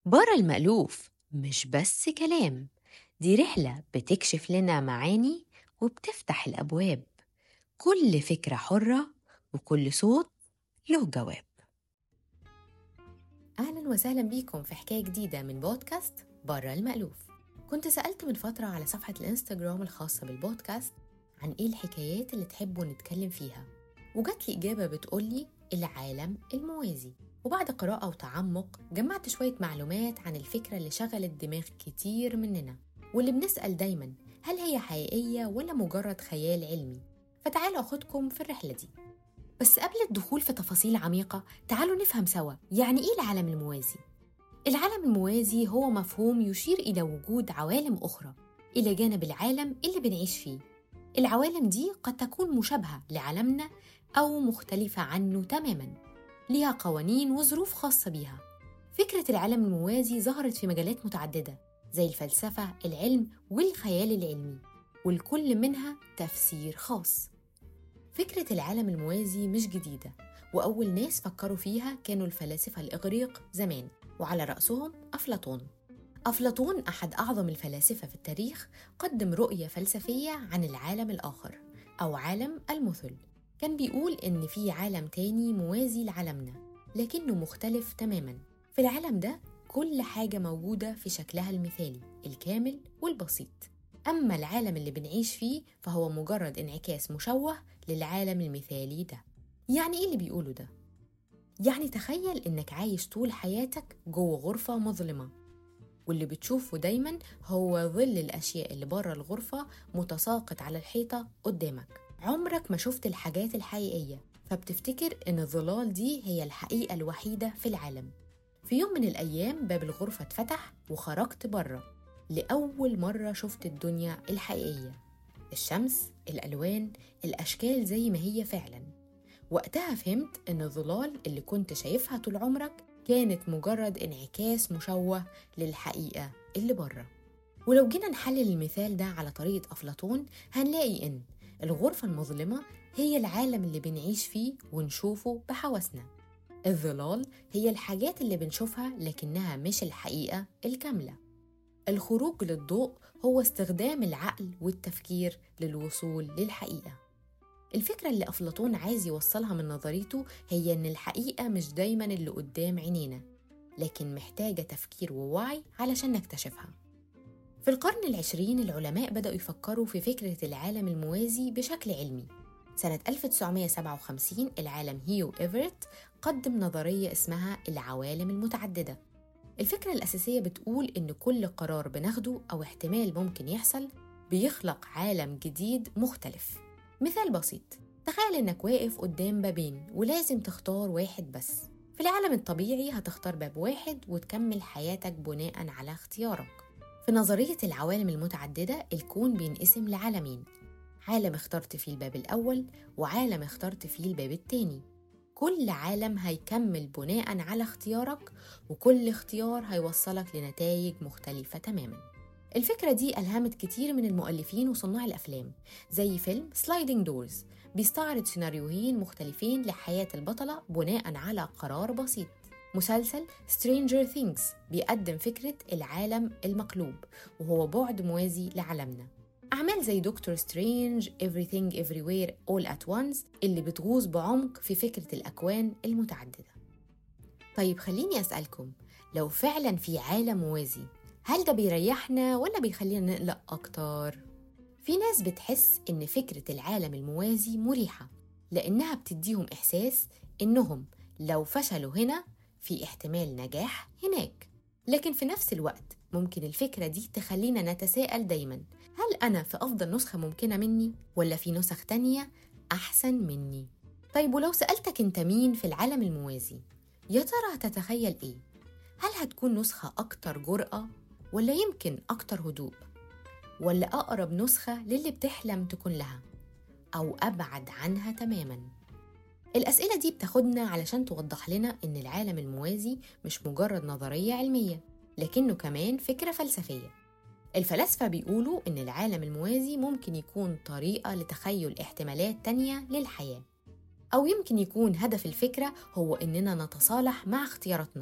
برا المألوف مش بس كلام دي رحلة بتكشف لنا معاني وبتفتح الأبواب كل فكرة حرة وكل صوت له جواب أهلا وسهلا بيكم في حكاية جديدة من بودكاست برا المألوف كنت سألت من فترة على صفحة الانستجرام الخاصة بالبودكاست عن إيه الحكايات اللي تحبوا نتكلم فيها وجات لي إجابة بتقولي العالم الموازي وبعد قراءة وتعمق جمعت شوية معلومات عن الفكرة اللي شغلت دماغ كتير مننا واللي بنسأل دايما هل هي حقيقية ولا مجرد خيال علمي فتعالوا أخدكم في الرحلة دي بس قبل الدخول في تفاصيل عميقة تعالوا نفهم سوا يعني إيه العالم الموازي؟ العالم الموازي هو مفهوم يشير إلى وجود عوالم أخرى إلى جانب العالم اللي بنعيش فيه العوالم دي قد تكون مشابهة لعالمنا أو مختلفة عنه تماماً ليها قوانين وظروف خاصة بيها فكرة العالم الموازي ظهرت في مجالات متعددة زي الفلسفة، العلم والخيال العلمي والكل منها تفسير خاص فكرة العالم الموازي مش جديدة وأول ناس فكروا فيها كانوا الفلاسفة الإغريق زمان وعلى رأسهم أفلاطون أفلاطون أحد أعظم الفلاسفة في التاريخ قدم رؤية فلسفية عن العالم الآخر أو عالم المثل كان بيقول إن في عالم تاني موازي لعالمنا لكنه مختلف تماما في العالم ده كل حاجة موجودة في شكلها المثالي الكامل والبسيط أما العالم اللي بنعيش فيه فهو مجرد انعكاس مشوه للعالم المثالي ده يعني إيه اللي بيقوله ده؟ يعني تخيل إنك عايش طول حياتك جوه غرفة مظلمة واللي بتشوفه دايما هو ظل الأشياء اللي بره الغرفة متساقط على الحيطة قدامك عمرك ما شفت الحاجات الحقيقية فبتفتكر إن الظلال دي هي الحقيقة الوحيدة في العالم في يوم من الأيام باب الغرفة اتفتح وخرجت بره لأول مرة شفت الدنيا الحقيقية الشمس، الألوان، الأشكال زي ما هي فعلا وقتها فهمت إن الظلال اللي كنت شايفها طول عمرك كانت مجرد انعكاس مشوه للحقيقة اللي بره ولو جينا نحلل المثال ده على طريقة أفلاطون هنلاقي إن الغرفة المظلمة هي العالم اللي بنعيش فيه ونشوفه بحواسنا الظلال هي الحاجات اللي بنشوفها لكنها مش الحقيقة الكاملة الخروج للضوء هو استخدام العقل والتفكير للوصول للحقيقة الفكرة اللي أفلاطون عايز يوصلها من نظريته هي إن الحقيقة مش دايما اللي قدام عينينا لكن محتاجة تفكير ووعي علشان نكتشفها في القرن العشرين العلماء بدأوا يفكروا في فكرة العالم الموازي بشكل علمي سنة 1957 العالم هيو إيفرت قدم نظرية اسمها العوالم المتعددة الفكرة الأساسية بتقول إن كل قرار بناخده أو احتمال ممكن يحصل بيخلق عالم جديد مختلف مثال بسيط تخيل إنك واقف قدام بابين ولازم تختار واحد بس في العالم الطبيعي هتختار باب واحد وتكمل حياتك بناء على اختيارك في نظرية العوالم المتعددة الكون بينقسم لعالمين عالم اخترت فيه الباب الأول وعالم اخترت فيه الباب التاني كل عالم هيكمل بناء على اختيارك وكل اختيار هيوصلك لنتائج مختلفة تماما الفكرة دي ألهمت كتير من المؤلفين وصناع الأفلام زي فيلم سلايدنج دورز بيستعرض سيناريوهين مختلفين لحياة البطلة بناء على قرار بسيط مسلسل Stranger Things بيقدم فكرة العالم المقلوب وهو بعد موازي لعالمنا أعمال زي دكتور سترينج Everything Everywhere All at Once اللي بتغوص بعمق في فكرة الأكوان المتعددة طيب خليني أسألكم لو فعلا في عالم موازي هل ده بيريحنا ولا بيخلينا نقلق أكتر؟ في ناس بتحس إن فكرة العالم الموازي مريحة لأنها بتديهم إحساس إنهم لو فشلوا هنا في احتمال نجاح هناك لكن في نفس الوقت ممكن الفكرة دي تخلينا نتساءل دايما هل أنا في أفضل نسخة ممكنة مني ولا في نسخ تانية أحسن مني؟ طيب ولو سألتك أنت مين في العالم الموازي يا ترى هتتخيل إيه؟ هل هتكون نسخة أكتر جرأة ولا يمكن أكتر هدوء؟ ولا أقرب نسخة للي بتحلم تكون لها أو أبعد عنها تماماً؟ الأسئلة دي بتاخدنا علشان توضح لنا إن العالم الموازي مش مجرد نظرية علمية لكنه كمان فكرة فلسفية الفلاسفة بيقولوا إن العالم الموازي ممكن يكون طريقة لتخيل احتمالات تانية للحياة أو يمكن يكون هدف الفكرة هو إننا نتصالح مع اختياراتنا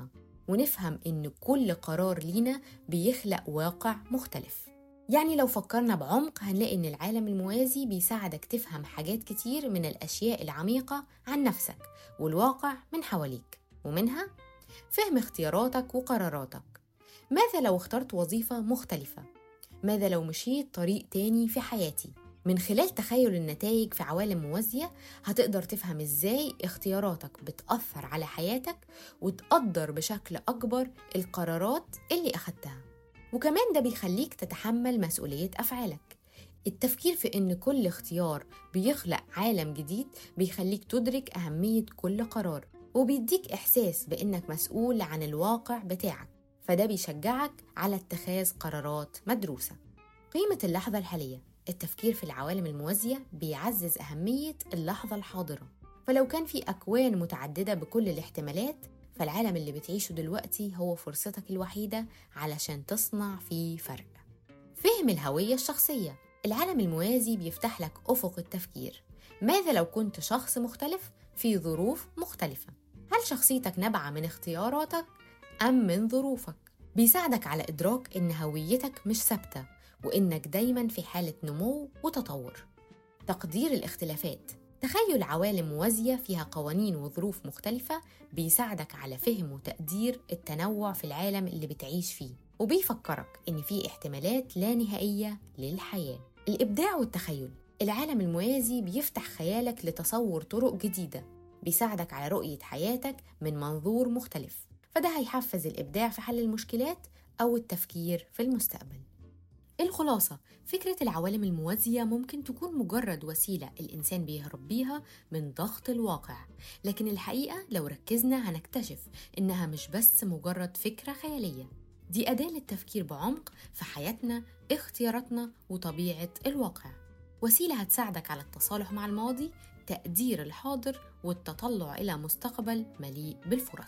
ونفهم إن كل قرار لينا بيخلق واقع مختلف يعني لو فكرنا بعمق هنلاقي إن العالم الموازي بيساعدك تفهم حاجات كتير من الأشياء العميقة عن نفسك والواقع من حواليك ومنها فهم اختياراتك وقراراتك ماذا لو اخترت وظيفة مختلفة؟ ماذا لو مشيت طريق تاني في حياتي؟ من خلال تخيل النتائج في عوالم موازية هتقدر تفهم ازاي اختياراتك بتأثر على حياتك وتقدر بشكل أكبر القرارات اللي أخدتها وكمان ده بيخليك تتحمل مسؤولية أفعالك التفكير في إن كل اختيار بيخلق عالم جديد بيخليك تدرك أهمية كل قرار وبيديك إحساس بإنك مسؤول عن الواقع بتاعك فده بيشجعك على اتخاذ قرارات مدروسة قيمة اللحظة الحالية التفكير في العوالم الموازية بيعزز أهمية اللحظة الحاضرة فلو كان في أكوان متعددة بكل الاحتمالات فالعالم اللي بتعيشه دلوقتي هو فرصتك الوحيدة علشان تصنع فيه فرق فهم الهوية الشخصية العالم الموازي بيفتح لك أفق التفكير ماذا لو كنت شخص مختلف في ظروف مختلفة هل شخصيتك نابعة من اختياراتك أم من ظروفك؟ بيساعدك على إدراك إن هويتك مش ثابتة وإنك دايما في حالة نمو وتطور تقدير الاختلافات تخيل عوالم موازية فيها قوانين وظروف مختلفة بيساعدك على فهم وتقدير التنوع في العالم اللي بتعيش فيه وبيفكرك إن في احتمالات لا نهائية للحياة الإبداع والتخيل العالم الموازي بيفتح خيالك لتصور طرق جديدة بيساعدك على رؤية حياتك من منظور مختلف فده هيحفز الإبداع في حل المشكلات أو التفكير في المستقبل الخلاصة فكرة العوالم الموازية ممكن تكون مجرد وسيلة الإنسان بيهرب بيها من ضغط الواقع لكن الحقيقة لو ركزنا هنكتشف إنها مش بس مجرد فكرة خيالية دي أداة للتفكير بعمق في حياتنا اختياراتنا وطبيعة الواقع وسيلة هتساعدك على التصالح مع الماضي تقدير الحاضر والتطلع إلى مستقبل مليء بالفرص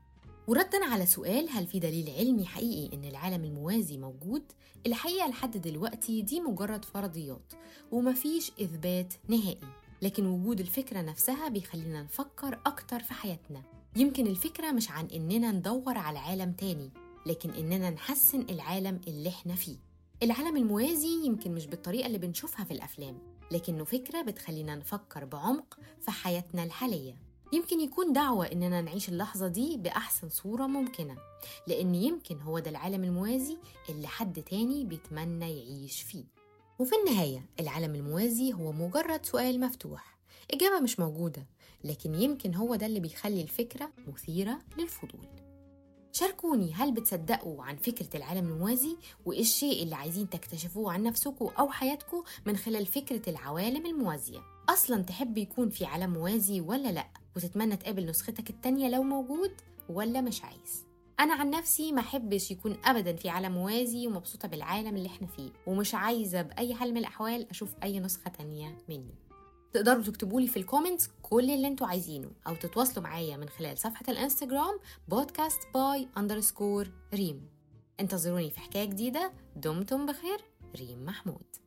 وردا على سؤال هل في دليل علمي حقيقي ان العالم الموازي موجود الحقيقه لحد دلوقتي دي مجرد فرضيات ومفيش اثبات نهائي لكن وجود الفكره نفسها بيخلينا نفكر اكتر في حياتنا يمكن الفكره مش عن اننا ندور على عالم تاني لكن اننا نحسن العالم اللي احنا فيه العالم الموازي يمكن مش بالطريقه اللي بنشوفها في الافلام لكنه فكره بتخلينا نفكر بعمق في حياتنا الحاليه يمكن يكون دعوة إننا نعيش اللحظة دي بأحسن صورة ممكنة لأن يمكن هو ده العالم الموازي اللي حد تاني بيتمنى يعيش فيه وفي النهاية العالم الموازي هو مجرد سؤال مفتوح إجابة مش موجودة لكن يمكن هو ده اللي بيخلي الفكرة مثيرة للفضول شاركوني هل بتصدقوا عن فكرة العالم الموازي وإيه الشيء اللي عايزين تكتشفوه عن نفسكم أو حياتكم من خلال فكرة العوالم الموازية أصلا تحب يكون في عالم موازي ولا لأ وتتمنى تقابل نسختك التانية لو موجود ولا مش عايز أنا عن نفسي ما أحبش يكون أبدا في عالم موازي ومبسوطة بالعالم اللي احنا فيه ومش عايزة بأي حال من الأحوال أشوف أي نسخة تانية مني تقدروا تكتبوا لي في الكومنتس كل اللي انتوا عايزينه او تتواصلوا معايا من خلال صفحة الانستجرام بودكاست باي اندرسكور ريم انتظروني في حكاية جديدة دمتم بخير ريم محمود